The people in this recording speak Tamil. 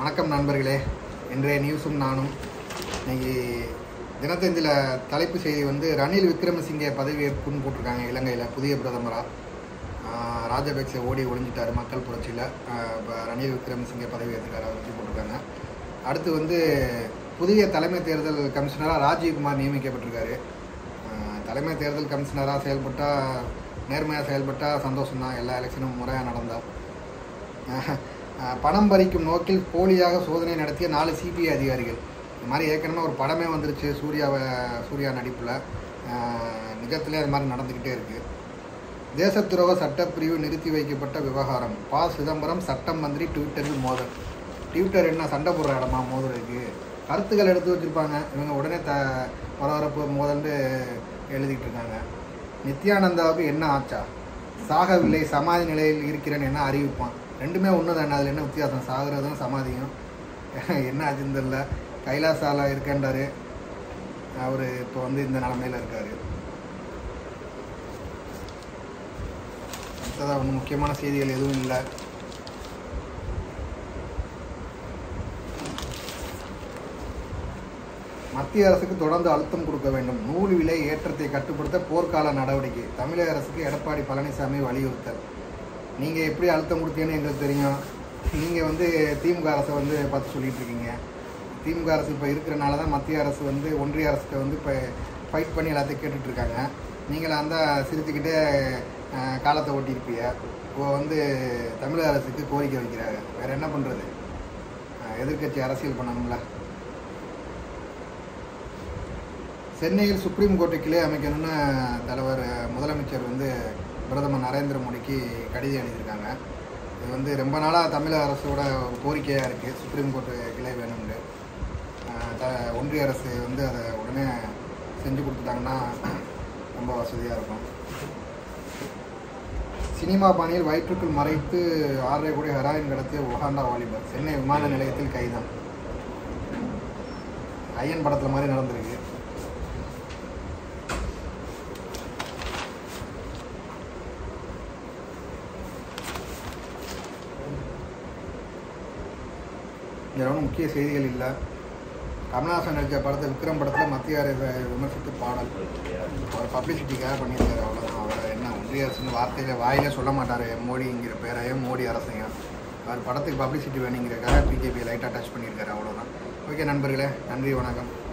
வணக்கம் நண்பர்களே இன்றைய நியூஸும் நானும் இன்னைக்கு தினத்தந்தியில் தலைப்பு செய்தி வந்து ரணில் விக்ரமசிங்கே பதவியேற்புன்னு போட்டிருக்காங்க இலங்கையில் புதிய பிரதமராக ராஜபக்சே ஓடி ஒளிஞ்சிட்டாரு மக்கள் புரட்சியில் இப்போ ரணில் விக்ரமசிங்கே பதவி ஏற்றுக்காரு அதை பற்றி போட்டிருக்காங்க அடுத்து வந்து புதிய தலைமை தேர்தல் கமிஷனராக ராஜீவ்குமார் நியமிக்கப்பட்டிருக்காரு ஆஹ் தலைமை தேர்தல் கமிஷனராக செயல்பட்டால் நேர்மையாக செயல்பட்டால் சந்தோஷம்தான் எல்லா எலெக்ஷனும் முறையாக நடந்தால் ஆஹ் பணம் பறிக்கும் நோக்கில் போலியாக சோதனை நடத்திய நாலு சிபிஐ அதிகாரிகள் இந்த மாதிரி ஏற்கனவே ஒரு படமே வந்துருச்சு சூர்யாவை சூர்யா நடிப்பில் நிஜத்திலே அது மாதிரி நடந்துக்கிட்டே இருக்குது தேசத்துரோக சட்டப்பிரிவு நிறுத்தி வைக்கப்பட்ட விவகாரம் ப சிதம்பரம் சட்டம் மந்திரி ட்விட்டரில் மோதல் ட்விட்டர் என்ன சண்டை போடுற இடமா மோதலுக்கு கருத்துக்கள் எடுத்து வச்சுருப்பாங்க இவங்க உடனே த பரபரப்பு மோதல்னு எழுதிட்டு இருக்காங்க நித்யானந்தாவுக்கு என்ன ஆச்சா சாகவில்லை சமாதி நிலையில் இருக்கிறேன் என்ன அறிவிப்பான் ரெண்டுமே ஒன்று தானே அதில் என்ன வித்தியாசம் சாகிறதும் சமாதியும் என்ன ஆச்சுன்னு தெரியல கைலாசால இருக்கேன்றாரு அவர் இப்போ வந்து இந்த நிலமையில இருக்கார் அடுத்ததாக ஒன்றும் முக்கியமான செய்திகள் எதுவும் இல்லை மத்திய அரசுக்கு தொடர்ந்து அழுத்தம் கொடுக்க வேண்டும் நூல் விலை ஏற்றத்தை கட்டுப்படுத்த போர்க்கால நடவடிக்கை தமிழக அரசுக்கு எடப்பாடி பழனிசாமி வலியுறுத்தல் நீங்கள் எப்படி அழுத்தம் கொடுத்தீங்கன்னு எங்களுக்கு தெரியும் நீங்கள் வந்து திமுக அரசை வந்து பார்த்து சொல்லிட்டு இருக்கீங்க திமுக அரசு இப்போ இருக்கிறனால தான் மத்திய அரசு வந்து ஒன்றிய அரசுக்கு வந்து இப்போ ஃபைட் பண்ணி எல்லாத்தையும் கேட்டுட்டு இருக்காங்க நீங்களாக இருந்தால் சிரிச்சுக்கிட்டே அஹ், காலத்தை ஓட்டியிருப்பீங்க இப்போ வந்து தமிழக அரசுக்கு கோரிக்கை வைக்கிறாங்க வேறு என்ன பண்ணுறது எதிர்க்கட்சி அரசியல் பண்ணணும்ல சென்னையில் சுப்ரீம் கோர்ட்டு கிளை அமைக்கணும்னு தலைவர் முதலமைச்சர் வந்து பிரதமர் நரேந்திர மோடிக்கு கடிதம் எழுதியிருக்காங்க இது வந்து ரொம்ப நாளாக தமிழக அரசோட ஒரு கோரிக்கையாக இருக்குது சுப்ரீம் கோர்ட்டு கிளை வேணும்னு ஆஹ் த ஒன்றிய அரசு வந்து அதை உடனே செஞ்சு கொடுத்துட்டாங்கன்னா ரொம்ப வசதியாக இருக்கும் சினிமா பாணியில் வயிற்றுக்குள் மறைத்து ஆறரை கோடி ஹெராயின் கடத்திய உகாண்டா வாலிபர் சென்னை விமான நிலையத்தில் கைதான் ஐயன் படத்தில் மாதிரி நடந்திருக்கு இதில் ஒன்றும் முக்கிய செய்திகள் இல்லை கமல்ஹாசன் நடித்த படத்தை விக்ரம் படத்தில் மத்திய அரசை விமர்சித்து பாடல் அவர் பப்ளிசிட்டிக்காக பண்ணியிருக்காரு அவ்வளோதான் அவர் என்ன ஒன்றிய அரசுன்னு வார்த்தையில வாயிலே சொல்ல மாட்டார் மோடிங்கிற பேரையும் மோடி அரசைங்க அவர் படத்துக்கு பப்ளிசிட்டி வேணுங்கிறக்காக பிஜேபி லைட்டாக டச் பண்ணியிருக்காரு அவ்வளோதான் ஓகே நண்பர்களே நன்றி வணக்கம்